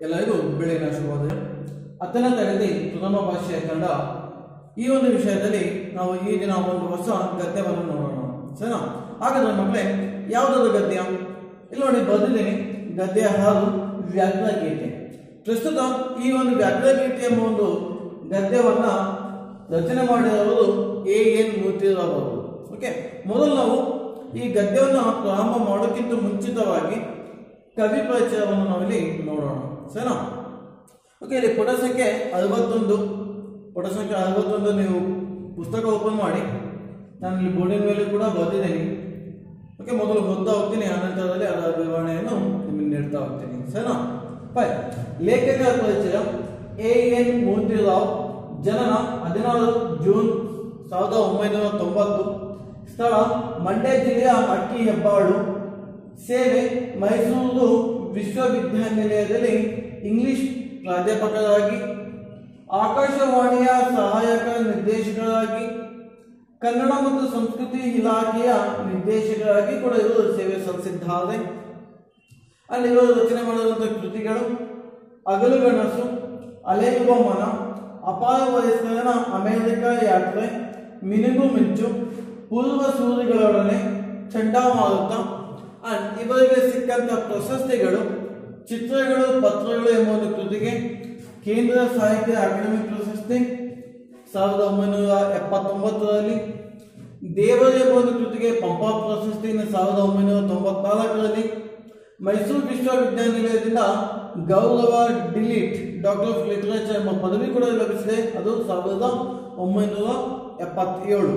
ಎಲ್ಲರಿಗೂ ಬೆಳಗಿನ ಶುಭೋದಯ ಹತ್ತನೇ ತರಗತಿ ಪ್ರಥಮ ಭಾಷೆಯ ಕನ್ನಡ ಈ ಒಂದು ವಿಷಯದಲ್ಲಿ ನಾವು ಈ ದಿನ ಒಂದು ಹೊಸ ಗದ್ಯವನ್ನು ನೋಡೋಣ ಸರಿನಾ ಹಾಗಾದ್ರೆ ಮಕ್ಕಳೇ ಯಾವುದಾದ್ರು ಗದ್ಯ ಇಲ್ಲಿ ನೋಡಿ ಬರೆದಿದ್ದೀನಿ ಗದ್ಯ ಹಾಲು ವ್ಯಾಘ್ರಗೀತೆ ಪ್ರಸ್ತುತ ಈ ಒಂದು ವ್ಯಾಘ್ರಗೀತೆ ಎಂಬ ಒಂದು ಗದ್ಯವನ್ನ ರಚನೆ ಮಾಡಿರುವುದು ಎ ಎನ್ ಮೂರ್ತಿರಾವ್ ಅವರು ಓಕೆ ಮೊದಲು ನಾವು ಈ ಗದ್ಯವನ್ನು ಪ್ರಾರಂಭ ಮಾಡೋಕ್ಕಿಂತ ಮುಂಚಿತವಾಗಿ ಕವಿ ಪರಿಚಯವನ್ನು ನಾವಿಲ್ಲಿ ನೋಡೋಣ ಸರಿನಾ ಓಕೆ ಇಲ್ಲಿ ಪುಟ ಸಂಖ್ಯೆ ಅರವತ್ತೊಂದು ಪುಟ ಸಂಖ್ಯೆ ಅರವತ್ತೊಂದು ನೀವು ಪುಸ್ತಕ ಓಪನ್ ಮಾಡಿ ನಾನು ಇಲ್ಲಿ ಬೋರ್ಡಿನ ಮೇಲೆ ಕೂಡ ಬರೆದಿದ್ದೀನಿ ಓಕೆ ಮೊದಲು ಓದ್ತಾ ಹೋಗ್ತೀನಿ ಆನಂತರದಲ್ಲಿ ಅದರ ವಿವರಣೆಯನ್ನು ನಿಮಗೆ ನೀಡ್ತಾ ಹೋಗ್ತೀನಿ ಸರಿನಾ ಬೈ ಲೇಖಕರ ಪರಿಚಯ ಎ ಎನ್ ಮೂರ್ತಿರಾವ್ ಜನನ ಹದಿನಾರು ಜೂನ್ ಸಾವಿರದ ಒಂಬೈನೂರ ತೊಂಬತ್ತು ಸ್ಥಳ ಮಂಡ್ಯ ಜಿಲ್ಲೆಯ ಅಕ್ಕಿ ಹೆಬ್ಬಾಳು ಸೇವೆ ಮೈಸೂರು ವಿಶ್ವವಿದ್ಯಾನಿಲಯದಲ್ಲಿ ಇಂಗ್ಲಿಷ್ ಪ್ರಾಧ್ಯಾಪಕರಾಗಿ ಆಕಾಶವಾಣಿಯ ಸಹಾಯಕ ನಿರ್ದೇಶಕರಾಗಿ ಕನ್ನಡ ಮತ್ತು ಸಂಸ್ಕೃತಿ ಇಲಾಖೆಯ ನಿರ್ದೇಶಕರಾಗಿ ಕೂಡ ಇವರು ಸೇವೆ ಸಲ್ಲಿಸಿದ್ದಾರೆ ಅಲ್ಲಿ ಇವರು ರಚನೆ ಮಾಡಿರುವಂತಹ ಕೃತಿಗಳು ಅಗಲುಗನಸು ಅಲೆಯುವ ಮನ ಅಪಾರ ವಯಸ್ಕರನ ಅಮೆರಿಕ ಯಾತ್ರೆ ಮಿನುಗು ಮಿಂಚು ಪೂರ್ವ ಸೂರಿಗಳೊಡನೆ ಚಂಡಮಾರುತ ಅಂಡ್ ಇವರಿಗೆ ಸಿಕ್ಕಂತ ಪ್ರಶಸ್ತಿಗಳು ಚಿತ್ರಗಳು ಪತ್ರಗಳು ಎಂಬ ಒಂದು ಕೃತಿಗೆ ಕೇಂದ್ರ ಸಾಹಿತ್ಯ ಅಕಾಡೆಮಿ ಪ್ರಶಸ್ತಿ ಸಾವಿರದ ಒಂಬೈನೂರ ಎಪ್ಪತ್ತೊಂಬತ್ತರಲ್ಲಿ ದೇವರು ಎಂಬ ಒಂದು ಕೃತಿಗೆ ಪಂಪ ಪ್ರಶಸ್ತಿಯನ್ನು ಸಾವಿರದ ಒಂಬೈನೂರ ತೊಂಬತ್ನಾಲ್ಕರಲ್ಲಿ ಮೈಸೂರು ವಿಶ್ವವಿದ್ಯಾನಿಲಯದಿಂದ ಗೌರವ ಡಿಲೀಟ್ ಡಾಕ್ಟರ್ ಆಫ್ ಲಿಟರೇಚರ್ ಎಂಬ ಪದವಿ ಕೂಡ ಲಭಿಸಿದೆ ಅದು ಸಾವಿರದ ಒಂಬೈನೂರ ಎಪ್ಪತ್ತೇಳು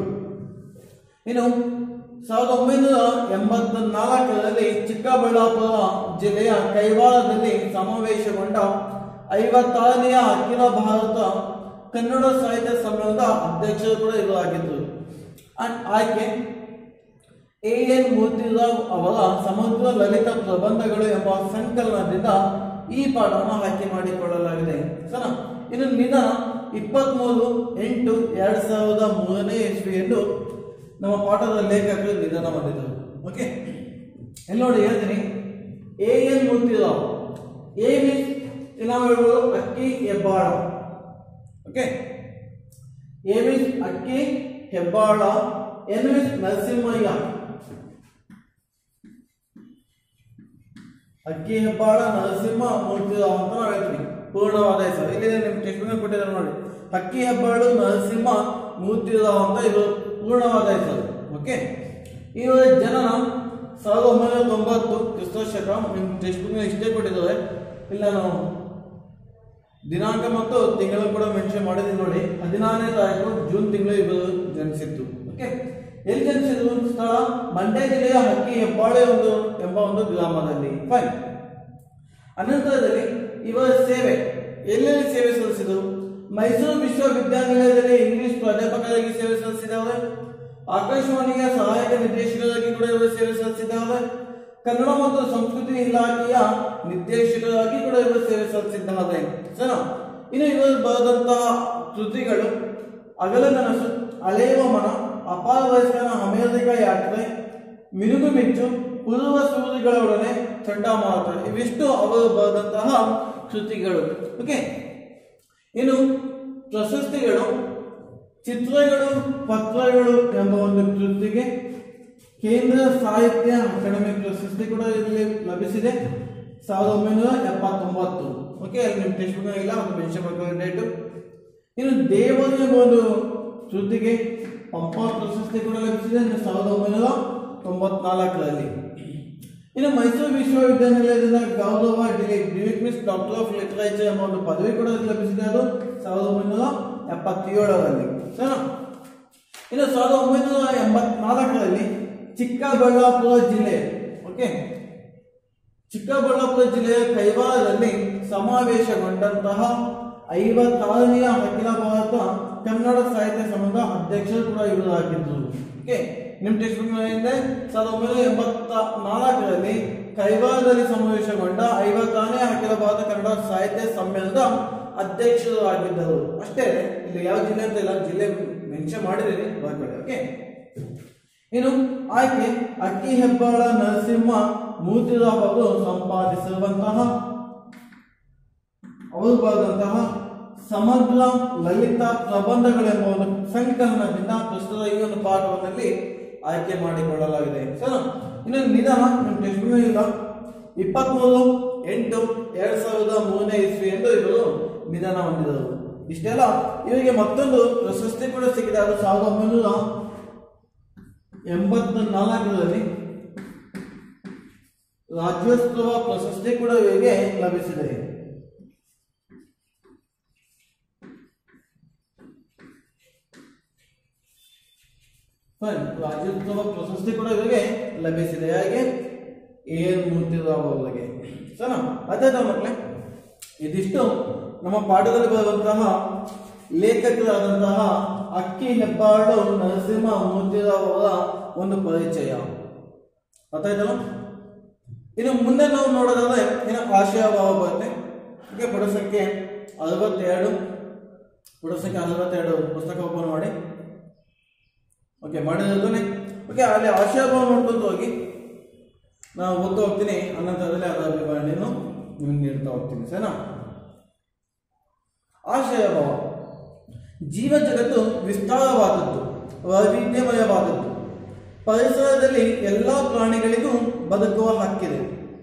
ಇನ್ನು ಸಾವಿರದ ಒಂಬೈನೂರ ಎಂಬತ್ತ ನಾಲ್ಕರಲ್ಲಿ ಚಿಕ್ಕಬಳ್ಳಾಪುರ ಜಿಲ್ಲೆಯ ಕೈವಾರದಲ್ಲಿ ಸಮಾವೇಶಗೊಂಡ ಐವತ್ತಾರನೆಯ ಅಖಿಲ ಭಾರತ ಕನ್ನಡ ಸಾಹಿತ್ಯ ಸಮ್ಮೇಳನದ ಅಧ್ಯಕ್ಷರು ಕೂಡ ಇವರು ಆಗಿದ್ದರು ಅಂಡ್ ಆಯ್ಕೆ ಎ ಎನ್ ಮೂರ್ತಿರಾವ್ ಅವರ ಸಮಗ್ರ ಲಲಿತ ಪ್ರಬಂಧಗಳು ಎಂಬ ಸಂಕಲನದಿಂದ ಈ ಪಾಠವನ್ನು ಆಯ್ಕೆ ಮಾಡಿಕೊಳ್ಳಲಾಗಿದೆ ಸರಿ ಇನ್ನು ನಿಧನ ಇಪ್ಪತ್ಮೂರು ಎಂಟು ಎರಡ್ ಸಾವಿರದ ಮೂರನೇ ಇಸ್ವಿಯಂದು ನಮ್ಮ ಪಾಠದ ಲೇಖಕರು ನಿಧನ ಹೊಂದಿದರು ಓಕೆ ಇಲ್ಲಿ ನೋಡಿ ಹೇಳ್ತೀನಿ A N Murthy Rao A means ನಾವು ಹೇಳ್ಬೋದು ಅಕ್ಕಿ ಹೆಬ್ಬಾಳ ಓಕೆ ಎ ಮೀನ್ಸ್ ಅಕ್ಕಿ ಹೆಬ್ಬಾಳ ಎನ್ ಮೀನ್ಸ್ ನರಸಿಂಹಯ್ಯ ಅಕ್ಕಿ ಹೆಬ್ಬಾಳ ನರಸಿಂಹ ಮೂರ್ತಿರಾವ್ ಅಂತ ನಾವು ಹೇಳ್ತೀವಿ ಪೂರ್ಣವಾದ ಹೆಸರು ಇಲ್ಲಿ ನಿಮ್ಗೆ ಟೆಕ್ಸ್ಟ್ ಬುಕ್ ಕೊಟ್ಟಿದ್ದಾರೆ ನೋಡಿ ಅಕ್ಕಿ ಹೆಬ್ಬಾಳು ನರಸಿಂಹ ಮೂರ್ತಿರಾವ್ ಅಂತ ಇದು ಪೂರ್ಣವಾದ ಹೆಸರು ಓಕೆ ಇವರ ಜನನ ಸಾವಿರದ ಒಂಬೈನೂರ ತೊಂಬತ್ತು ಕ್ರಿಸ್ತ ಶಕ ನಿಮ್ ಟೆಕ್ಸ್ಟ್ ಬುಕ್ ಇಷ್ಟೇ ಕೊಟ್ಟಿದ್ದಾರೆ ಇಲ್ಲ ನಾವು ದಿನಾಂಕ ಮತ್ತು ತಿಂಗಳು ಕೂಡ ಮೆನ್ಷನ್ ಮಾಡಿದೀನಿ ನೋಡಿ ಹದಿನಾರನೇ ತಾರೀಕು ಜೂನ್ ತಿಂಗಳು ಇವರು ಜನಿಸಿದ್ದು ಓಕೆ ಎಲ್ಲಿ ಜನಿಸಿದ್ರು ಸ್ಥಳ ಮಂಡ್ಯ ಜಿಲ್ಲೆಯ ಹಕ್ಕಿ ಹೆಬ್ಬಾಳೆ ಒಂದು ಎಂಬ ಒಂದು ಗ್ರಾಮದಲ್ಲಿ ಫೈನ್ ಅನಂತರದಲ್ಲಿ ಇವರ ಸೇವೆ ಎಲ್ಲೆಲ್ಲಿ ಸೇವೆ ಸಲ್ಲಿಸಿದರು ಮೈಸೂರು ವಿಶ್ವವಿದ್ಯಾನಿಲಯದಲ್ಲಿ ಇಂಗ್ಲಿಷ್ ಪ್ರಾಧ್ಯಾಪಕರಾಗಿ ಸೇವೆ ಸಲ್ಲಿಸಿದ್ದಾರೆ ಆಕಾಶವಾಣಿಯ ಸಹಾಯಕ ನಿರ್ದೇಶಕರಾಗಿ ಕೂಡ ಇವರು ಸೇವೆ ಸಲ್ಲಿಸಿದ್ದಾರೆ ಕನ್ನಡ ಮತ್ತು ಸಂಸ್ಕೃತಿ ಇಲಾಖೆಯ ನಿರ್ದೇಶಕರಾಗಿ ಕೂಡ ಇವರು ಸೇವೆ ಸಲ್ಲಿಸಿದ್ದಾರೆ ಸರಿ ಇನ್ನು ಇವರು ಬರೆದಂತಹ ಕೃತಿಗಳು ಅಗಲನನಸು ಅಲೆಯುವ ಮನ ಅಪಾರ ವಯಸ್ಕನ ಅಮೆರಿಕ ಯಾತ್ರೆ ಮಿನುಗು ಮಿಂಚು ಪೂರ್ವ ಸೂರಿಗಳೊಡನೆ ಚಂಡಮಾರುತ ಇವಿಷ್ಟು ಅವರು ಬರೆದಂತಹ ಕೃತಿಗಳು ಓಕೆ ಇನ್ನು ಪ್ರಶಸ್ತಿಗಳು ಚಿತ್ರಗಳು ಪತ್ರಗಳು ಎಂಬ ಒಂದು ಕೃತಿಗೆ ಕೇಂದ್ರ ಸಾಹಿತ್ಯ ಅಕಾಡೆಮಿ ಪ್ರಶಸ್ತಿ ಕೂಡ ಇಲ್ಲಿ ಲಭಿಸಿದೆ ಸಾವಿರದ ಒಂಬೈನೂರ ಎಪ್ಪತ್ತೊಂಬತ್ತು ಓಕೆ ಅಲ್ಲಿ ನಿಮ್ಮ ಟೆಕ್ಸ್ಟ್ ಬುಕ್ ಇಲ್ಲ ಒಂದು ಮೆನ್ಷನ್ ಮಾಡ್ಕೊಳ್ಳೋ ಡೇಟು ಇನ್ನು ದೇವರು ಎಂಬ ಒಂದು ಕೃತಿಗೆ ಪಂಪ ಪ್ರಶಸ್ತಿ ಕೂಡ ಲಭಿಸಿದೆ ಇನ್ನು ಸಾವಿರದ ಒಂಬೈನೂರ ತೊಂಬತ್ನಾಲ್ಕರಲ್ಲಿ ಇನ್ನು ಮೈಸೂರು ವಿಶ್ವವಿದ್ಯಾನಿಲಯದಿಂದ ಗೌರವ D Litt D Litt means doctor of literature ಎಂಬ ಒಂದು ಪದವಿ ಕೂಡ ಲಭಿಸಿದೆ ಅದು ಸಾವಿರದ ಒಂಬೈನೂರ ಎಪ್ಪತ್ತೇಳರಲ್ಲಿ ಸರಿ ಇನ್ನು ಸಾವಿರದ ಒಂಬೈನೂರ ಎಂಬತ್ನಾಲ್ಕರಲ್ಲಿ ಚಿಕ್ಕಬಳ್ಳಾಪುರ ಜಿಲ್ಲೆ ಓಕೆ ಚಿಕ್ಕಬಳ್ಳಾಪುರ ಜಿಲ್ಲೆಯ ಕೈವಾರದಲ್ಲಿ ಸಮಾವೇಶಗೊಂಡಂತಹ ಐವತ್ತಾರನೆಯ ಅಖಿಲ ಭಾರತ ಕನ್ನಡ ಸಾಹಿತ್ಯ ಸಂಘದ ಅಧ್ಯಕ್ಷರು ಕೂಡ ಇವರು ಆಗಿದ್ದರು ಓಕೆ ನಿಮ್ಮ ಟೆಕ್ಸ್ಟ್ ಬುಕ್ ಇದೆ ಸಾವಿರದ ಒಂಬೈನೂರ ಎಂಬತ್ತ ನಾಲ್ಕರಲ್ಲಿ ಕೈವಾರದಲ್ಲಿ ಸಮಾವೇಶಗೊಂಡ ಐವತ್ತಾರನೇ ಅಖಿಲ ಭಾರತ ಕನ್ನಡ ಸಾಹಿತ್ಯ ಸಮ್ಮೇಳನದ ಅಧ್ಯಕ್ಷರು ಆಗಿದ್ದರು ಅಷ್ಟೇ ಇಲ್ಲಿ ಯಾವ ಜಿಲ್ಲೆ ಅಂತ ಇಲ್ಲ ಜಿಲ್ಲೆ ಮೆನ್ಷನ್ ಮಾಡಿದ್ದೀನಿ ಬರ್ಕೊಳ್ಳಿ ಓಕೆ ಇನ್ನು ಆಯ್ಕೆ ಅಕ್ಕಿ ಹೆಬ್ಬಾಳ ನರಸಿಂಹ ಮೂರ್ತಿರಾವ್ ಅವರು ಸಂಪಾದಿಸಿರುವಂತಹ ಅವರು ಬರೆದಂತಹ ಸಮಗ್ರ ಲಲಿತ ಪ್ರಬಂಧಗಳೆಂಬ ಒಂದು ಸಂಕಲನದಿಂದ ಪ್ರಸ್ತುತ ಈ ಒಂದು ಪಾಠದಲ್ಲಿ ಆಯ್ಕೆ ಮಾಡಿಕೊಳ್ಳಲಾಗಿದೆ ಸರ್ ಇನ್ನು ನಿಧಾನ ನಿಮ್ಮ ಟೆಕ್ಸ್ಟ್ ಇಲ್ಲ ಇಪ್ಪತ್ಮೂರು ಎಂಟು ಎರಡ್ ಸಾವಿರದ ಮೂರನೇ ಇಸ್ವಿ ಎಂದು ಇವರು ನಿಧನ ಹೊಂದಿದರು ಇಷ್ಟೆಲ್ಲ ಇವರಿಗೆ ಮತ್ತೊಂದು ಪ್ರಶಸ್ತಿ ಕೂಡ ಸಿಕ್ಕಿದೆ ಅದು ಸಾವಿರದ ಒಂಬೈನೂರ ಎಂಬತ್ತ ನಾಲ್ಕರಲ್ಲಿ ರಾಜ್ಯೋತ್ಸವ ಪ್ರಶಸ್ತಿ ಕೂಡ ಇವರಿಗೆ ಲಭಿಸಿದೆ ಫೈನ್ ರಾಜ್ಯೋತ್ಸವ ಪ್ರಶಸ್ತಿ ಕೂಡ ಇವರಿಗೆ ಲಭಿಸಿದೆ ಹಾಗೆ ಎ ಎನ್ ಮೂರ್ತಿರಾವ್ ಅವರಿಗೆ ಸರಿ ಅದಾದ ಮಕ್ಕಳೇ ಇದಿಷ್ಟು ನಮ್ಮ ಪಾಠದಲ್ಲಿ ಬರುವಂತಹ ಲೇಖಕರಾದಂತಹ ಅಕ್ಕಿ ಹೆಬ್ಬಾಳು ನರಸಿಂಹ ಮೂರ್ತಿರಾವ್ ಅವರ ಒಂದು ಪರಿಚಯ ಗೊತ್ತಾಯ್ತಲ್ಲ ಇನ್ನು ಮುಂದೆ ನಾವು ನೋಡೋದಾದ್ರೆ ಇನ್ನು ಆಶಯಭಾವ ಬರುತ್ತೆ ಹೀಗೆ ಪುಟ ಸಂಖ್ಯೆ ಅರವತ್ತೆರಡು ಪುಟ ಸಂಖ್ಯೆ ಅರವತ್ತೆರಡು ಪುಸ್ತಕ ಓಪನ್ ಮಾಡಿ ಓಕೆ ಮಾಡಿರೋದನ್ನೇ ಓಕೆ ಅಲ್ಲಿ ಆಶಯಭಾವ ನೋಡ್ಕೊಂತ ಹೋಗಿ ನಾನು ಓದ್ತಾ ಹೋಗ್ತೀನಿ ಅನಂತರದಲ್ಲಿ ಅದರ ವಿವರಣೆಯನ್ನು ನಿಮ್ಗೆ ನೀಡ್ತಾ ಹೋಗ್ತೀನಿ ಸರಿನಾ ಆಶಯಭಾವ ಜೀವ ಜಗತ್ತು ವಿಸ್ತಾರವಾದದ್ದು ವೈವಿಧ್ಯಮಯವಾದದ್ದು ಪರಿಸರದಲ್ಲಿ ಎಲ್ಲ ಪ್ರಾಣಿಗಳಿಗೂ ಬದುಕುವ ಹಕ್ಕಿದೆ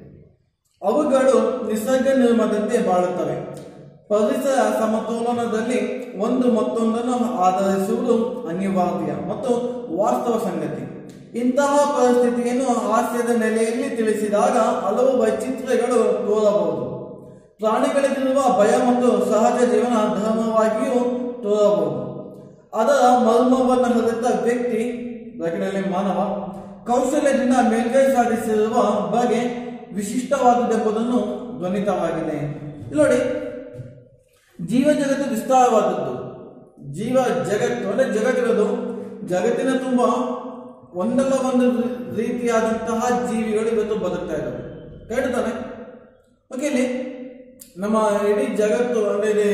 ಅವುಗಳು ನಿಸರ್ಗ ನಿರ್ಮದಂತೆ ಬಾಳುತ್ತವೆ ಪರಿಸರ ಸಮತೋಲನದಲ್ಲಿ ಒಂದು ಮತ್ತೊಂದನ್ನು ಆಧರಿಸುವುದು ಅನಿವಾರ್ಯ ಮತ್ತು ವಾಸ್ತವ ಸಂಗತಿ ಇಂತಹ ಪರಿಸ್ಥಿತಿಯನ್ನು ಹಾಸ್ಯದ ನೆಲೆಯಲ್ಲಿ ತಿಳಿಸಿದಾಗ ಹಲವು ವೈಚಿತ್ರ್ಯಗಳು ತೋರಬಹುದು ಪ್ರಾಣಿಗಳಿಗಿರುವ ಭಯ ಮತ್ತು ಸಹಜ ಜೀವನ ಧರ್ಮವಾಗಿಯೂ ತೋರಬಹುದು ಅದರ ಮರ್ಮವನ್ನು ಹರಿತ ವ್ಯಕ್ತಿ ಬ್ರಾಕೆಟ್ನಲ್ಲಿ ಮಾನವ ಕೌಶಲ್ಯದಿಂದ ಮೇಲ್ಗೈ ಸಾಧಿಸಿರುವ ಬಗೆ ವಿಶಿಷ್ಟವಾದುದೆಂಬುದನ್ನು ಧ್ವನಿತವಾಗಿದೆ ಇಲ್ಲಿ ನೋಡಿ ಜೀವ ಜಗತ್ತು ವಿಸ್ತಾರವಾದದ್ದು ಜೀವ ಜಗತ್ತು ಅಂದ್ರೆ ಜಗತ್ತಿರೋದು ಜಗತ್ತಿನ ತುಂಬ ಒಂದಲ್ಲ ಒಂದು ರೀತಿಯಾದಂತಹ ಜೀವಿಗಳು ಇವತ್ತು ಬದುಕ್ತಾ ಇದ್ದಾವೆ ಕೇಳ್ತಾನೆ ಓಕೆ ಇಲ್ಲಿ ನಮ್ಮ ಇಡೀ ಜಗತ್ತು ಅಂದ್ರೆ ಇಲ್ಲಿ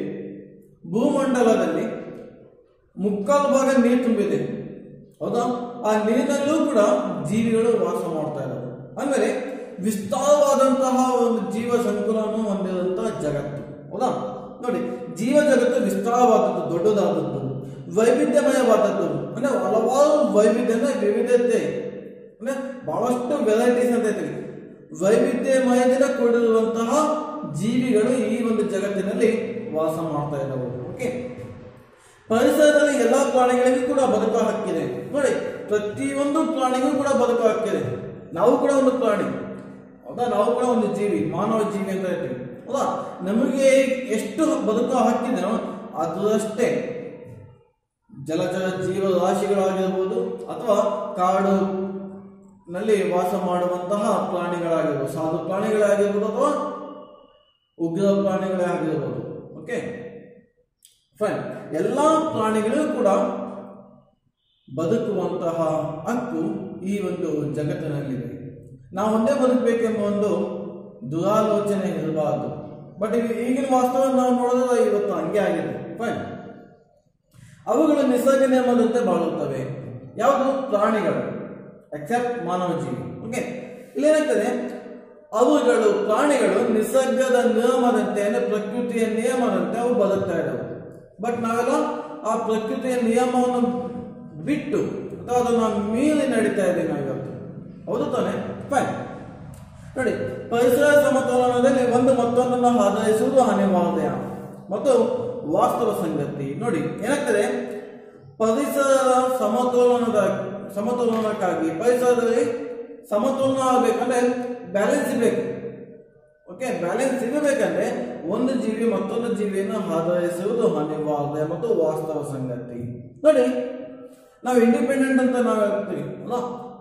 ಭೂಮಂಡಲದಲ್ಲಿ ಮುಕ್ಕಾಲು ಭಾಗ ನೀರು ತುಂಬಿದೆ ಹೌದಾ ಆ ನೀರಿನಲ್ಲೂ ಕೂಡ ಜೀವಿಗಳು ವಾಸ ಮಾಡ್ತಾ ಇದ್ದಾವೆ ಅಂದ್ರೆ ವಿಸ್ತಾರವಾದಂತಹ ಒಂದು ಜೀವ ಸಂಕುಲವನ್ನು ಹೊಂದಿರುವಂತಹ ಜಗತ್ತು ಹೌದಾ ನೋಡಿ ಜೀವ ಜಗತ್ತು ವಿಸ್ತಾರವಾದದ್ದು ದೊಡ್ಡದಾದದ್ದು ವೈವಿಧ್ಯಮಯವಾದದ್ದು ಅಂದ್ರೆ ಹಲವಾರು ವೈವಿಧ್ಯ ಅಂದ್ರೆ ವಿವಿಧತೆ ಅಂದ್ರೆ ಬಹಳಷ್ಟು ವೆರೈಟೀಸ್ ಅಂತ ಐತಿ ವೈವಿಧ್ಯಮಯದಿಂದ ಕೂಡಿರುವಂತಹ ಜೀವಿಗಳು ಈ ಒಂದು ಜಗತ್ತಿನಲ್ಲಿ ವಾಸ ಮಾಡ್ತಾ ಇದ್ದಾವೆ ಓಕೆ ಪರಿಸರದಲ್ಲಿ ಎಲ್ಲಾ ಪ್ರಾಣಿಗಳಿಗೂ ಕೂಡ ಬದುಕುವ ಹಕ್ಕಿದೆ ನೋಡಿ ಪ್ರತಿಯೊಂದು ಪ್ರಾಣಿಗೂ ಕೂಡ ಬದುಕುವ ಹಕ್ಕಿದೆ ನಾವು ಕೂಡ ಒಂದು ಪ್ರಾಣಿ ಹೌದಾ ನಾವು ಕೂಡ ಒಂದು ಜೀವಿ ಮಾನವ ಜೀವಿ ಅಂತ ಹೇಳ್ತೀವಿ ಹೌದಾ ನಮಗೆ ಎಷ್ಟು ಬದುಕುವ ಹಕ್ಕಿದೆಯೋ ಅದರಷ್ಟೇ ಜಲಚರ ಜೀವರಾಶಿಗಳಾಗಿರ್ಬೋದು ಅಥವಾ ಕಾಡು ನಲ್ಲಿ ವಾಸ ಮಾಡುವಂತಹ ಪ್ರಾಣಿಗಳಾಗಿರ್ಬೋದು ಸಾಧು ಪ್ರಾಣಿಗಳಾಗಿರ್ಬೋದು ಅಥವಾ ಉಗ್ರ ಪ್ರಾಣಿಗಳೇ ಆಗಿರ್ಬೋದು ಓಕೆ ಫೈನ್ ಎಲ್ಲ ಪ್ರಾಣಿಗಳಿಗೂ ಕೂಡ ಬದುಕುವಂತಹ ಹಕ್ಕು ಈ ಒಂದು ಜಗತ್ತಿನಲ್ಲಿದೆ ನಾವು ಒಂದೇ ಬದುಕಬೇಕೆಂಬ ಒಂದು ದುರಾಲೋಚನೆ ಇರಬಾರದು ಬಟ್ ಈಗಿನ ವಾಸ್ತವ ನಾವು ನೋಡಿದ್ರೆ ಇವತ್ತು ಹಂಗೆ ಆಗಿದೆ ಫೈನ್ ಅವುಗಳು ನಿಸರ್ಗ ನಿಯಮದಂತೆ ಬಾಳುತ್ತವೆ ಯಾವುದು ಪ್ರಾಣಿಗಳು ಎಕ್ಸೆಪ್ಟ್ ಮಾನವ ಜೀವಿ ಓಕೆ ಇಲ್ಲೇನಾಗ್ತದೆ ಅವುಗಳು ಪ್ರಾಣಿಗಳು ನಿಸರ್ಗದ ನಿಯಮದಂತೆ ಅಂದ್ರೆ ಪ್ರಕೃತಿಯ ನಿಯಮದಂತೆ ಅವು ಬದುಕ್ತಾ ಇದ್ದಾವೆ ಬಟ್ ನಾವೆಲ್ಲ ಆ ಪ್ರಕೃತಿಯ ನಿಯಮವನ್ನು ಬಿಟ್ಟು ಅಥವಾ ಅದನ್ನು ಮೀರಿ ನಡೀತಾ ಇದ್ದೀವಿ ನಾವು ಇವತ್ತು ಹೌದು ತಾನೆ ಫೈನ್ ನೋಡಿ ಪರಿಸರ ಸಮತೋಲನದಲ್ಲಿ ಒಂದು ಮತ್ತೊಂದನ್ನು ಆಧರಿಸುವುದು ಅನಿವಾರ್ಯ ಮತ್ತು ವಾಸ್ತವ ಸಂಗತಿ ನೋಡಿ ಏನಾಗ್ತದೆ ಪರಿಸರ ಸಮತೋಲನದ ಸಮತೋಲನಕ್ಕಾಗಿ ಪರಿಸರದಲ್ಲಿ ಸಮತೋಲನ ಆಗಬೇಕಂದ್ರೆ ಬ್ಯಾಲೆನ್ಸ್ ಇರಬೇಕು ಓಕೆ ಬ್ಯಾಲೆನ್ಸ್ ಸಿಗಬೇಕಂದ್ರೆ ಒಂದು ಜೀವಿ ಮತ್ತೊಂದು ಜೀವಿಯನ್ನು ಆಧರಿಸುವುದು ಅನಿವಾರ್ಯ ಮತ್ತು ವಾಸ್ತವ ಸಂಗತಿ ನೋಡಿ ನಾವು ಇಂಡಿಪೆಂಡೆಂಟ್ ಅಂತ ನಾವು ಹೇಳ್ತೀವಿ ಅಲ್ಲ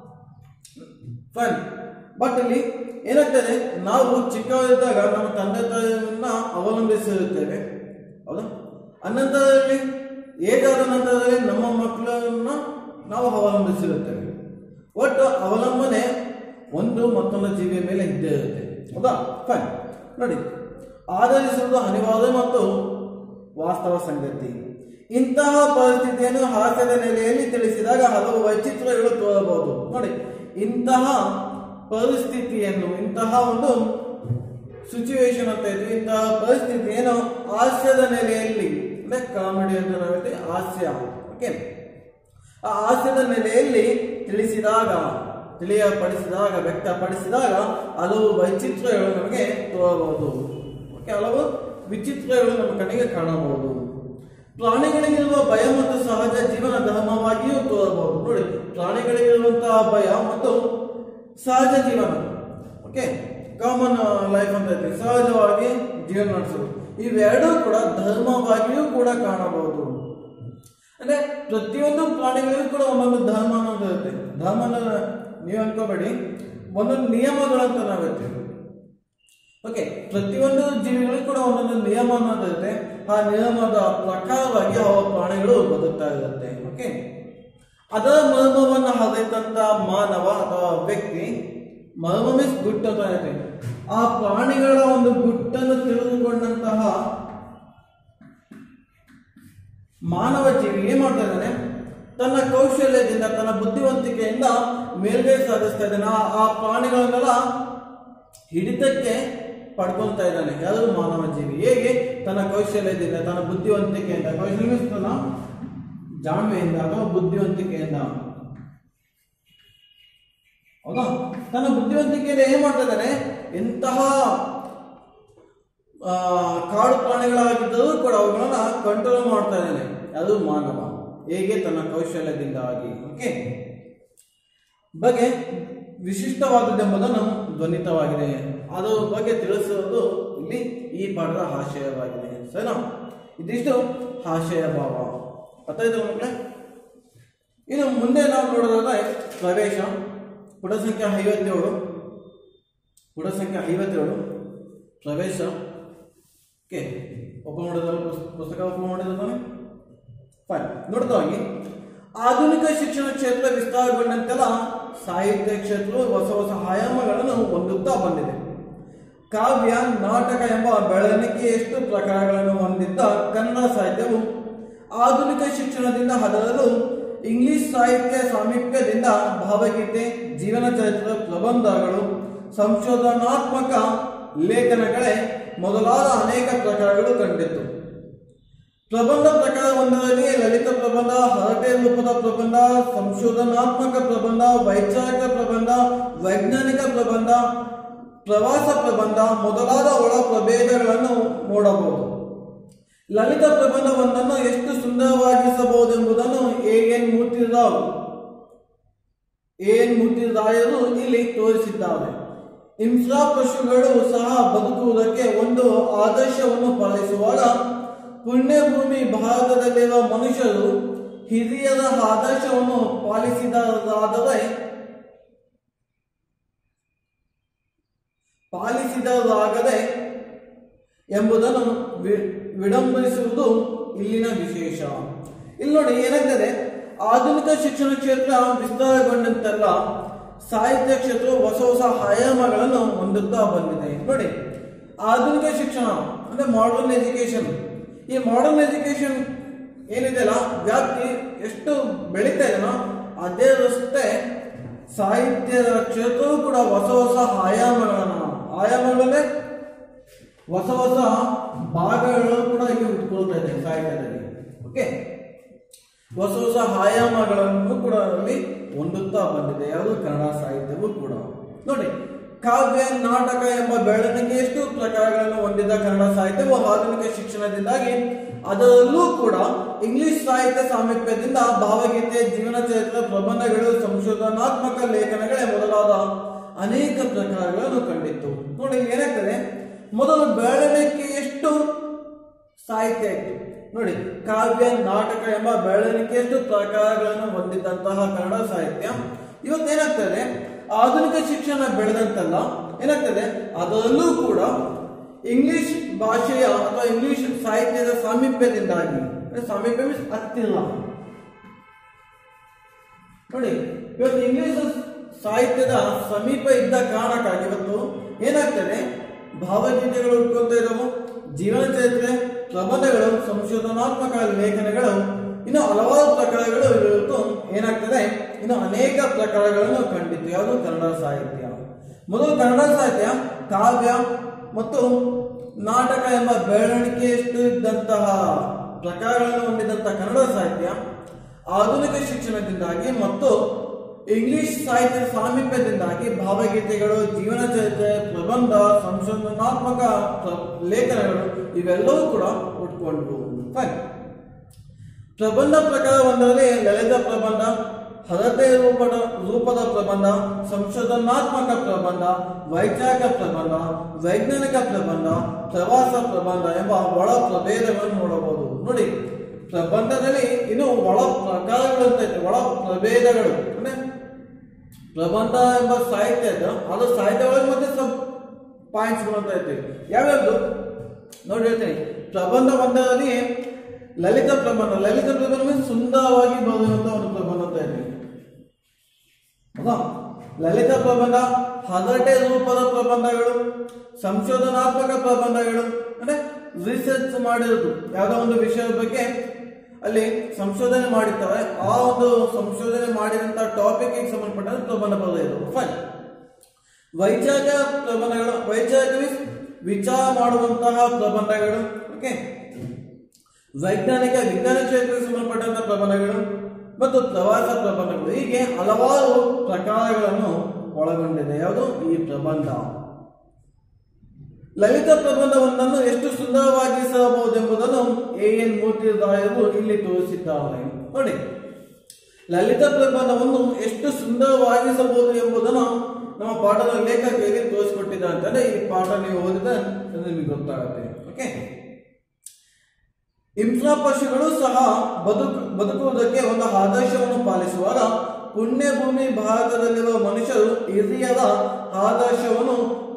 ಫೈನ್ ಬಟ್ ಇಲ್ಲಿ ಏನಾಗ್ತದೆ ನಾವು ಚಿಕ್ಕವರಿದ್ದಾಗ ನಮ್ಮ ತಂದೆ ತಾಯಿಯನ್ನ ಅವಲಂಬಿಸಿರುತ್ತೇವೆ ಹೌದಾ ಅನಂತರದಲ್ಲಿ ಏಜಾದ ನಂತರದಲ್ಲಿ ನಮ್ಮ ಮಕ್ಕಳನ್ನ ನಾವು ಅವಲಂಬಿಸಿರುತ್ತೇವೆ ಒಟ್ಟು ಅವಲಂಬನೆ ಒಂದು ಮತ್ತೊಂದು ಜೀವಿಯ ಮೇಲೆ ಇದ್ದೇ ಇರುತ್ತೆ ಹೌದಾ ಫೈನ್ ನೋಡಿ ಆಧರಿಸುವುದು ಅನಿವಾರ್ಯ ಮತ್ತು ವಾಸ್ತವ ಸಂಗತಿ ಇಂತಹ ಪರಿಸ್ಥಿತಿಯನ್ನು ಹಾಸ್ಯದ ನೆಲೆಯಲ್ಲಿ ತಿಳಿಸಿದಾಗ ಹಲವು ವೈಚಿತ್ರ್ಯಗಳು ತೋರಬಹುದು ನೋಡಿ ಇಂತಹ ಪರಿಸ್ಥಿತಿಯನ್ನು ಇಂತಹ ಒಂದು ಸಿಚುವೇಶನ್ ಅಂತ ಇದ್ವಿ ಇಂತಹ ಪರಿಸ್ಥಿತಿ ಏನೋ ಹಾಸ್ಯದ ನೆಲೆಯಲ್ಲಿ ಅಂದ್ರೆ ಕಾಮಿಡಿ ಅಂತ ನಾವು ಹೇಳ್ತೀವಿ ಹಾಸ್ಯ ಓಕೆ ಆ ಹಾಸ್ಯದ ನೆಲೆಯಲ್ಲಿ ತಿಳಿಸಿದಾಗ ತಿಳಿಯಪಡಿಸಿದಾಗ ವ್ಯಕ್ತಪಡಿಸಿದಾಗ ಹಲವು ವೈಚಿತ್ರ್ಯಗಳು ನಮಗೆ ತೋರಬಹುದು ಓಕೆ ಹಲವು ವಿಚಿತ್ರಗಳು ನಮ್ಮ ಕಣ್ಣಿಗೆ ಕಾಣಬಹುದು ಪ್ರಾಣಿಗಳಿಗಿರುವ ಭಯ ಮತ್ತು ಸಹಜ ಜೀವನ ಧರ್ಮವಾಗಿಯೂ ತೋರಬಹುದು ನೋಡಿ ಪ್ರಾಣಿಗಳಿಗಿರುವಂತಹ ಭಯ ಮತ್ತು ಸಹಜ ಜೀವನ ಓಕೆ ಕಾಮನ್ ಲೈಫ್ ಅಂತ ಇರ್ತದೆ ಸಹಜವಾಗಿ ಜೀವನ ನಡೆಸೋದು ಇವೆರಡೂ ಕೂಡ ಧರ್ಮವಾಗಿಯೂ ಕೂಡ ಕಾಣಬಹುದು ಅಂದ್ರೆ ಪ್ರತಿಯೊಂದು ಪ್ರಾಣಿಗಳಿಗೂ ಕೂಡ ಒಂದೊಂದು ಧರ್ಮ ಅನ್ನೋದು ಇರುತ್ತೆ ಧರ್ಮ ಅಂದ್ರೆ ನೀವು ಅನ್ಕೋಬೇಡಿ ಒಂದೊಂದು ನಿಯಮಗಳಂತ ನಾವು ಇರ್ತೀವಿ ಓಕೆ ಪ್ರತಿಯೊಂದು ಜೀವಿಗಳಿಗೂ ಕೂಡ ಒಂದೊಂದು ನಿಯಮ ಅನ್ನೋದು ಇರುತ್ತೆ ಆ ನಿಯಮದ ಪ್ರಕಾರವಾಗಿ ಅವ ಪ್ರಾಣಿಗಳು ಬದುಕ್ತಾ ಇರುತ್ತೆ ಓಕೆ ಅದರ ಮರ್ಮವನ್ನು ಹರಿತಂತ ಮಾನವ ಅಥವಾ ವ್ಯಕ್ತಿ ಮರ್ಮ ಮೀನ್ಸ್ ಗುಟ್ಟು ಅಂತ ಇರುತ್ತೆ ಆ ಪ್ರಾಣಿಗಳ ಒಂದು ಗುಟ್ಟನ್ನು ತಿಳಿದುಕೊಂಡಂತಹ ಮಾನವ ಜೀವಿ ಏನ್ ಮಾಡ್ತಾ ಇದ್ದಾನೆ ತನ್ನ ಕೌಶಲ್ಯದಿಂದ ತನ್ನ ಬುದ್ಧಿವಂತಿಕೆಯಿಂದ ಮೇಲ್ಗೈ ಸಾಧಿಸ್ತಾ ಇದ್ದಾನೆ ಆ- ಆ ಪ್ರಾಣಿಗಳನ್ನೆಲ್ಲ ಹಿಡಿತಕ್ಕೆ ಪಡ್ಕೊಳ್ತಾ ಇದ್ದಾನೆ ಯಾವುದು ಮಾನವ ಜೀವಿ ಹೇಗೆ ತನ್ನ ಕೌಶಲ್ಯದಿಂದ ತನ್ನ ಬುದ್ಧಿವಂತಿಕೆಯಿಂದ ಕೌಶಲ್ಯ means ತನ್ನ ಜಾಣ್ಮೆಯಿಂದ ಅಥವಾ ಬುದ್ಧಿವಂತಿಕೆಯಿಂದ ಹೌದಾ ತನ್ನ ಬುದ್ಧಿವಂತಿಕೆಯಿಂದ ಏನ್ ಮಾಡ್ತಾ ಇದ್ದಾನೆ ಎಂತಹ ಆ, ಕಾಡು ಪ್ರಾಣಿಗಳಾಗಿದ್ದರೂ ಕೂಡ ಅವುಗಳನ್ನ ಕಂಟ್ರೋಲ್ ಮಾಡ್ತಾ ಇದ್ದಾನೆ ಅದು ಮಾನವ ಹೇಗೆ ತನ್ನ ಕೌಶಲ್ಯದಿಂದಾಗಿ ಓಕೆ ಬಗ್ಗೆ ವಿಶಿಷ್ಟವಾದದ್ದೆಂಬುದನ್ನು ಧ್ವನಿತವಾಗಿದೆ ಅದರ ಬಗ್ಗೆ ತಿಳಿಸುವುದು ಇಲ್ಲಿ ಈ ಪಾಠದ ಆಶಯವಾಗಿದೆ ಸರಿನಾ ಇದಿಷ್ಟು ಆಶಯ ಭಾವ ಗೊತ್ತಾಯ್ತು ಮಕ್ಕಳೇ ಇನ್ನು ಮುಂದೆ ನಾವು ನೋಡೋದಾದ್ರೆ ಪ್ರವೇಶ ಪುಟ ಸಂಖ್ಯೆ ಐವತ್ತೇಳು ಪುಟ ಸಂಖ್ಯೆ ಐವತ್ತೇಳು ಪ್ರವೇಶ ಓಕೆ ಓಪನ್ ಮಾಡಿದ್ರೆ ಪುಸ್ತಕ ಓಪನ್ ಮಾಡಿದ್ರೆ ಫೈನ್ ನೋಡ್ತಾ ಹೋಗಿ ಆಧುನಿಕ ಶಿಕ್ಷಣ ಕ್ಷೇತ್ರ ವಿಸ್ತಾರಗೊಂಡಂತೆಲ್ಲ ಸಾಹಿತ್ಯ ಕ್ಷೇತ್ರವು ಹೊಸ ಹೊಸ ಆಯಾಮಗಳನ್ನು ಹೊಂದುತ್ತಾ ಬಂದಿದೆ ಕಾವ್ಯ ನಾಟಕ ಎಂಬ ಬೆಳವಣಿಗೆಯಷ್ಟು ಪ್ರಕಾರಗಳನ್ನು ಹೊಂದಿದ್ದ ಕನ್ನಡ ಸಾಹಿತ್ಯವು ಆಧುನಿಕ ಶಿಕ್ಷಣದಿಂದ ಹದರಲು ಇಂಗ್ಲಿಷ್ ಸಾಹಿತ್ಯ ಸಾಮೀಪ್ಯದಿಂದ ಭಾವಗೀತೆ ಜೀವನ ಚರಿತ್ರೆ ಪ್ರಬಂಧಗಳು ಸಂಶೋಧನಾತ್ಮಕ ಲೇಖನಗಳೇ ಮೊದಲಾದ ಅನೇಕ ಪ್ರಕಾರಗಳು ಕಂಡಿತ್ತು ಪ್ರಬಂಧ ಪ್ರಕಾರ ಒಂದರಲ್ಲಿ ಲಲಿತ ಪ್ರಬಂಧ ಹರಟೆ ರೂಪದ ಪ್ರಬಂಧ ಸಂಶೋಧನಾತ್ಮಕ ಪ್ರಬಂಧ ವೈಚಾರಿಕ ಪ್ರಬಂಧ ವೈಜ್ಞಾನಿಕ ಪ್ರಬಂಧ ಪ್ರವಾಸ ಪ್ರಬಂಧ ಮೊದಲಾದ ಒಳ ಪ್ರಭೇದಗಳನ್ನು ನೋಡಬಹುದು ಲಲಿತ ಪ್ರಬಂಧವೊಂದನ್ನು ಎಷ್ಟು ಸುಂದರವಾಗಿಸಬಹುದೆಂಬುದನ್ನು ಎ ಎನ್ ಮೂರ್ತಿರಾವ್ ಎನ್ ಮೂರ್ತಿರಾಯರು ಇಲ್ಲಿ ತೋರಿಸಿದ್ದಾರೆ ಹಿಂಸಾ ಪಶುಗಳು ಸಹ ಬದುಕುವುದಕ್ಕೆ ಒಂದು ಆದರ್ಶವನ್ನು ಪಾಲಿಸುವಾಗ ಪುಣ್ಯಭೂಮಿ ಭಾರತದಲ್ಲಿರುವ ಮನುಷ್ಯರು ಹಿರಿಯರ ಆದರ್ಶವನ್ನು ಪಾಲಿಸಿದರಾದರೆ ಪಾಲಿಸಿದರಾಗದೆ ಎಂಬುದನ್ನು ವಿ- ವಿಡಂಬಿಸುವುದು ಇಲ್ಲಿನ ವಿಶೇಷ ಇಲ್ಲಿ ನೋಡಿ ಏನಾಗ್ತದೆ ಆಧುನಿಕ ಶಿಕ್ಷಣ ಕ್ಷೇತ್ರ ವಿಸ್ತಾರಗೊಂಡಂತೆಲ್ಲ ಸಾಹಿತ್ಯ ಕ್ಷೇತ್ರವು ಹೊಸ ಹೊಸ ಆಯಾಮಗಳನ್ನು ಹೊಂದುತ್ತಾ ಬಂದಿದೆ ನೋಡಿ ಆಧುನಿಕ ಶಿಕ್ಷಣ ಅಂದ್ರೆ ಮಾಡರ್ನ್ ಎಜುಕೇಶನ್ ಈ ಮಾಡರ್ನ್ ಎಜುಕೇಶನ್ ಏನಿದೆಯಲ್ಲ ವ್ಯಾಪ್ತಿ ಎಷ್ಟು ಬೆಳೀತಾ ಇದೆನೋ ಅದೇ ರಸ್ತೆ ಸಾಹಿತ್ಯದ ಕ್ಷೇತ್ರವೂ ಕೂಡ ಹೊಸ ಹೊಸ ಆಯಾಮಗಳನ್ನು ಆಯಾಮಗಳನ್ನೇ ಹೊಸ ಹೊಸ ಭಾಗಗಳು ಕೂಡ ಇಲ್ಲಿ ಉಟ್ಕೊಳ್ತಾ ಇದೆ ಸಾಹಿತ್ಯದಲ್ಲಿ ಓಕೆ ಹೊಸ ಹೊಸ ಆಯಾಮಗಳನ್ನು ಕೂಡ ಅಲ್ಲಿ ಹೊಂದುತ್ತಾ ಬಂದಿದೆ ಯಾವುದು ಕನ್ನಡ ಸಾಹಿತ್ಯವೂ ಕೂಡ ನೋಡಿ ಕಾವ್ಯ ನಾಟಕ ಎಂಬ ಬೆಳವಣಿಗೆ ಎಷ್ಟು ಪ್ರಕಾರಗಳನ್ನು ಹೊಂದಿದ ಕನ್ನಡ ಸಾಹಿತ್ಯವು ಆಧುನಿಕ ಶಿಕ್ಷಣದಿಂದಾಗಿ ಅದರಲ್ಲೂ ಕೂಡ ಇಂಗ್ಲಿಷ್ ಸಾಹಿತ್ಯ ಸಾಮೀಪ್ಯದಿಂದ ಭಾವಗೀತೆ ಜೀವನ ಚರಿತ್ರೆ ಪ್ರಬಂಧಗಳು ಸಂಶೋಧನಾತ್ಮಕ ಲೇಖನಗಳೇ ಮೊದಲಾದ ಅನೇಕ ಪ್ರಕಾರಗಳನ್ನು ಕಂಡಿತ್ತು ನೋಡಿ ಇಲ್ಲಿ ಏನಾಗ್ತದೆ ಮೊದಲು ಬೆಳವಣಿಗೆ ಎಷ್ಟು ಸಾಹಿತ್ಯ ಇತ್ತು ನೋಡಿ ಕಾವ್ಯ ನಾಟಕ ಎಂಬ ಬೆಳವಣಿಗೆಯಷ್ಟು ಪ್ರಕಾರಗಳನ್ನು ಹೊಂದಿದ್ದಂತಹ ಕನ್ನಡ ಸಾಹಿತ್ಯ ಇವತ್ತೇನಾಗ್ತದೆ ಆಧುನಿಕ ಶಿಕ್ಷಣ ಬೆಳೆದಂತಲ್ಲ ಏನಾಗ್ತದೆ ಅದರಲ್ಲೂ ಕೂಡ ಇಂಗ್ಲಿಷ್ ಭಾಷೆಯ ಅಥವಾ ಇಂಗ್ಲಿಷ್ ಸಾಹಿತ್ಯದ ಸಾಮೀಪ್ಯದಿಂದಾಗಿ ಅಂದ್ರೆ ಸಾಮೀಪ್ಯ ಮೀನ್ಸ್ ಹತ್ತಿರ ನೋಡಿ ಇವತ್ತು ಇಂಗ್ಲಿಷ್ ಸಾಹಿತ್ಯದ ಸಮೀಪ ಇದ್ದ ಕಾರಣಕ್ಕಾಗಿ ಇವತ್ತು ಏನಾಗ್ತದೆ ಭಾವಗೀತೆಗಳು ಉಟ್ಕೊಳ್ತಾ ಇದ್ದವು ಜೀವನ ಚರಿತ್ರೆ ಪ್ರಬಂಧಗಳು ಸಂಶೋಧನಾತ್ಮಕ ಲೇಖನಗಳು ಇನ್ನು ಹಲವಾರು ಪ್ರಕಾರಗಳು ಇವತ್ತು ಏನಾಗ್ತದೆ ಇನ್ನು ಅನೇಕ ಪ್ರಕಾರಗಳನ್ನು ಕಂಡಿತ್ತು ಯಾವುದು ಕನ್ನಡ ಸಾಹಿತ್ಯ ಮೊದಲು ಕನ್ನಡ ಸಾಹಿತ್ಯ ಕಾವ್ಯ ಮತ್ತು ನಾಟಕ ಎಂಬ ಬೆಳವಣಿಗೆಯಷ್ಟು ಇದ್ದಂತಹ ಪ್ರಕಾರಗಳನ್ನು ಹೊಂದಿದಂತಹ ಕನ್ನಡ ಸಾಹಿತ್ಯ ಆಧುನಿಕ ಶಿಕ್ಷಣದಿಂದಾಗಿ ಮತ್ತು ಇಂಗ್ಲಿಷ್ ಸಾಹಿತ್ಯ ಸಾಮೀಪ್ಯದಿಂದಾಗಿ ಭಾವಗೀತೆಗಳು ಜೀವನ ಚರಿತ್ರೆ ಪ್ರಬಂಧ ಸಂಶೋಧನಾತ್ಮಕ ಪ್ರ- ಲೇಖನಗಳು ಇವೆಲ್ಲವೂ ಕೂಡ ಉಟ್ಕೊಂಡ್ವು ಫೈನ್ ಪ್ರಬಂಧ ಪ್ರಕಾರ ಒಂದರಲ್ಲಿ ಲಲಿತ ಪ್ರಬಂಧ ಹರತೆ ರೂಪದ ರೂಪದ ಪ್ರಬಂಧ ಸಂಶೋಧನಾತ್ಮಕ ಪ್ರಬಂಧ ವೈಚಾರಿಕ ಪ್ರಬಂಧ ವೈಜ್ಞಾನಿಕ ಪ್ರಬಂಧ ಪ್ರವಾಸ ಪ್ರಬಂಧ ಎಂಬ ಒಳ ಪ್ರಭೇದಗಳನ್ನು ನೋಡಬಹುದು ನೋಡಿ ಪ್ರಬಂಧದಲ್ಲಿ ಇನ್ನು ಒಳ ಪ್ರಕಾರಗಳು ಅಂತ ಇದೆ ಒಳ ಪ್ರಭೇದಗಳು ಅಂದ್ರೆ ಪ್ರಬಂಧ ಎಂಬ ಸಾಹಿತ್ಯ ಇದೆ ಅದು ಸಾಹಿತ್ಯ ಒಳಗೆ ಮತ್ತೆ ಸಬ್ ಪಾಯಿಂಟ್ಸ್ಗಳು ಅಂತ ಇರ್ತವೆ ಯಾವ್ಯಾವ್ದು ನೋಡಿ ಹೇಳ್ತೀನಿ ಪ್ರಬಂಧ ಒಂದರಲ್ಲಿ ಲಲಿತ ಪ್ರಬಂಧ ಲಲಿತ ಪ್ರಬಂಧ means ಸುಂದರವಾಗಿ ಬರೆಯುವಂತ ಒಂದು ಪ್ರಬಂಧ ಅಂತ ಇರ್ತದೆ ಹೌದಾ ಲಲಿತ ಪ್ರಬಂಧ ಹದಟೆ ರೂಪದ ಪ್ರಬಂಧಗಳು ಸಂಶೋಧನಾತ್ಮಕ ಪ್ರಬಂಧಗಳು ಅಂದ್ರೆ ರಿಸರ್ಚ್ ಮಾಡಿರೋದು ಯಾವುದೋ ಒಂದು ವಿಷಯದ ಬಗ್ಗೆ ಅಲ್ಲಿ ಸಂಶೋಧನೆ ಮಾಡಿರ್ತಾರೆ ಆ ಒಂದು ಸಂಶೋಧನೆ ಮಾಡಿದಂತ ಟಾಪಿಕ್ ಸಂಬಂಧಪಟ್ಟಂತೆ ಪ್ರಬಂಧ ಬರೆಯೋದು ಫೈನ್ ವೈಚಾರಿಕ ಪ್ರಬಂಧಗಳು ವೈಚಾರಿಕ means ವಿಚಾರ ಮಾಡುವಂತಹ ಪ್ರಬಂಧಗಳು ಓಕೆ ವೈಜ್ಞಾನಿಕ ವಿಜ್ಞಾನ ಕ್ಷೇತ್ರಕ್ಕೆ ಸಂಬಂಧಪಟ್ಟಂತಹ ಪ್ರಬಂಧಗಳು ಮತ್ತು ಪ್ರವಾಸ ಪ್ರಬಂಧಗಳು ಹೀಗೆ ಹಲವಾರು ಪ್ರಕಾರಗಳನ್ನು ಒಳಗೊಂಡಿದೆ ಯಾವುದು ಈ ಪ್ರಬಂಧ ಲಲಿತ ಪ್ರಬಂಧವೊಂದನ್ನು ಎಷ್ಟು ಸುಂದರವಾಗಿಸಬಹುದೆಂಬುದನ್ನು ಎ ಎನ್ ಮೂರ್ತಿರಾಯರು ಇಲ್ಲಿ ತೋರಿಸಿದ್ದಾರೆ ನೋಡಿ ಲಲಿತ ಪ್ರಬಂಧವನ್ನು ಎಷ್ಟು ಸುಂದರವಾಗಿಸಬಹುದು ಎಂಬುದನ್ನು ನಮ್ಮ ಪಾಠದ ಲೇಖಕ ಇಲ್ಲಿ ತೋರಿಸಿಕೊಟ್ಟಿದ್ದಾರೆ ಅಂತಂದ್ರೆ ಈ ಪಾಠ ನೀವು ಓದಿದ್ರೆ ಅದು ನಿಮಗೆ ಗೊತ್ತಾಗುತ್ತೆ ಓಕೆ ಹಿಂಸಾ ಪಶುಗಳು ಸಹ ಬದುಕು ಬದುಕುವುದಕ್ಕೆ ಒಂದು ಆದರ್ಶವನ್ನು ಪಾಲಿಸುವಾಗ ಪುಣ್ಯಭೂಮಿ ಭಾರತದಲ್ಲಿರುವ ಮನುಷ್ಯರು ಹಿರಿಯರ ಆದರ್ಶವನ್ನು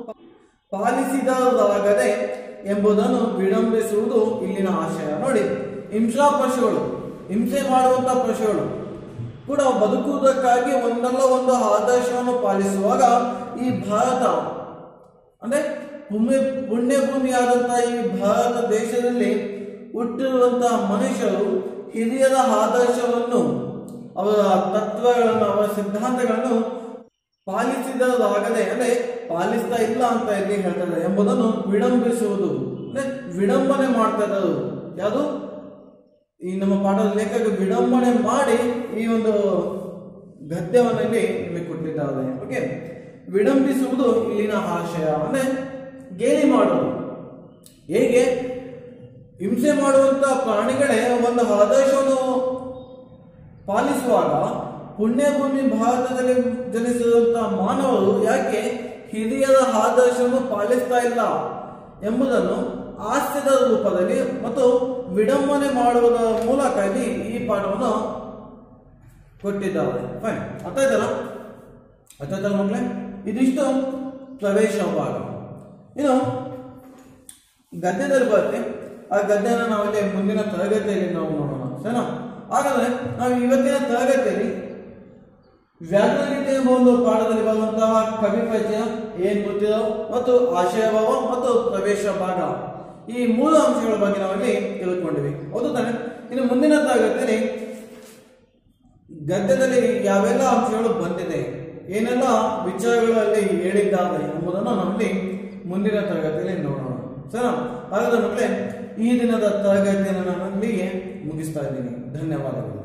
ಪಾಲಿಸಿದರಾಗದೆ ಎಂಬುದನ್ನು ವಿಡಂಬಿಸುವುದು ಇಲ್ಲಿನ ಆಶಯ ನೋಡಿ ಹಿಂಸಾ ಪಶುಗಳು ಹಿಂಸೆ ಮಾಡುವಂತ ಪಶುಗಳು ಕೂಡ ಬದುಕುವುದಕ್ಕಾಗಿ ಒಂದಲ್ಲ ಒಂದು ಆದರ್ಶವನ್ನು ಪಾಲಿಸುವಾಗ ಈ ಭಾರತ ಅಂದ್ರೆ ಪುಣ್ಯ ಪುಣ್ಯ ಭೂಮಿಯಾದಂತಹ ಈ ಭಾರತ ದೇಶದಲ್ಲಿ ಹುಟ್ಟಿರುವಂತಹ ಮನುಷ್ಯರು ಹಿರಿಯರ ಆದರ್ಶವನ್ನು ಅವರ ತತ್ವಗಳನ್ನು ಅವರ ಸಿದ್ಧಾಂತಗಳನ್ನು ಪಾಲಿಸಿದರಾಗದೆ ಅಂದ್ರೆ ಪಾಲಿಸ್ತಾ ಇಲ್ಲ ಅಂತ ಇಲ್ಲಿ ಹೇಳ್ತಾರೆ ಎಂಬುದನ್ನು ವಿಡಂಬಿಸುವುದು ಅಂದ್ರೆ ವಿಡಂಬನೆ ಮಾಡ್ತಾ ಇದ್ದಾರೆ ಯಾವುದು ಈ ನಮ್ಮ ಪಾಠದ ಲೇಖಕ ವಿಡಂಬನೆ ಮಾಡಿ ಈ ಒಂದು ಗದ್ಯವನ್ನು ಇಲ್ಲಿ ನಿಮಗೆ ಕೊಟ್ಟಿದ್ದಾರೆ ಓಕೆ ವಿಡಂಬಿಸುವುದು ಇಲ್ಲಿನ ಆಶಯ ಅಂದ್ರೆ ಗೇಲಿ ಮಾಡೋದು ಹೇಗೆ ಹಿಂಸೆ ಮಾಡುವಂತ ಪ್ರಾಣಿಗಳೇ ಒಂದು ಆದರ್ಶವನ್ನು ಪಾಲಿಸುವಾಗ ಪುಣ್ಯಭೂಮಿ ಭಾರತದಲ್ಲಿ ಜನಿಸಿರುವಂತಹ ಮಾನವರು ಯಾಕೆ ಹಿರಿಯರ ಆದರ್ಶವನ್ನು ಪಾಲಿಸ್ತಾ ಇಲ್ಲ ಎಂಬುದನ್ನು ಹಾಸ್ಯದ ರೂಪದಲ್ಲಿ ಮತ್ತು ವಿಡಂಬನೆ ಮಾಡುವುದರ ಮೂಲಕ ಇಲ್ಲಿ ಈ ಪಾಠವನ್ನು ಕೊಟ್ಟಿದ್ದಾರೆ ಫೈನ್ ಅರ್ಥ ಆಯ್ತಲ್ಲ ಅರ್ಥ ಆಯ್ತಲ್ಲ ಮಕ್ಕಳೇ ಇದಿಷ್ಟು ಪ್ರವೇಶ ಭಾಗ ಇನ್ನು ಗದ್ಯದಲ್ಲಿ ಬರುತ್ತೆ ಆ ಗದ್ಯನ ನಾವಲ್ಲಿ ಮುಂದಿನ ತರಗತಿಯಲ್ಲಿ ನಾವು ನೋಡೋಣ ಸರಿನಾ ಹಾಗಾದ್ರೆ ನಾವು ಇವತ್ತಿನ ತರಗತಿಯಲ್ಲಿ ವ್ಯಾಕರಣೀತಿ ಎಂಬ ಒಂದು ಪಾಠದಲ್ಲಿ ಬರುವಂತಹ ಕವಿ ಪರಿಚಯ ಏನ್ ಗೊತ್ತಿರೋ ಮತ್ತು ಆಶಯ ಭಾವ ಮತ್ತು ಪ್ರವೇಶ ಭಾಗ ಈ ಮೂರು ಅಂಶಗಳ ಬಗ್ಗೆ ನಾವಲ್ಲಿ ತಿಳ್ಕೊಂಡಿವಿ ಹೌದು ತಾನೆ ಇನ್ನು ಮುಂದಿನ ತರಗತಿಯಲ್ಲಿ ಗದ್ಯದಲ್ಲಿ ಯಾವೆಲ್ಲ ಅಂಶಗಳು ಬಂದಿದೆ ಏನೆಲ್ಲ ವಿಚಾರಗಳು ಅಲ್ಲಿ ಹೇಳಿದ್ದಾರೆ ಎಂಬುದನ್ನು ನಾವಲ್ಲಿ ಮುಂದಿನ ತರಗತಿಯಲ್ಲಿ ನೋಡೋಣ ಸರಿ ಹಾಗಾದ್ರೆ ಮಕ್ಕಳೇ ಈ ದಿನದ ತರಗತಿಯನ್ನು ನಾನು ಅಲ್ಲಿಗೆ ಮುಗಿಸ್ತಾ ಇದ್ದೀನಿ ಧನ್ಯವಾದಗಳು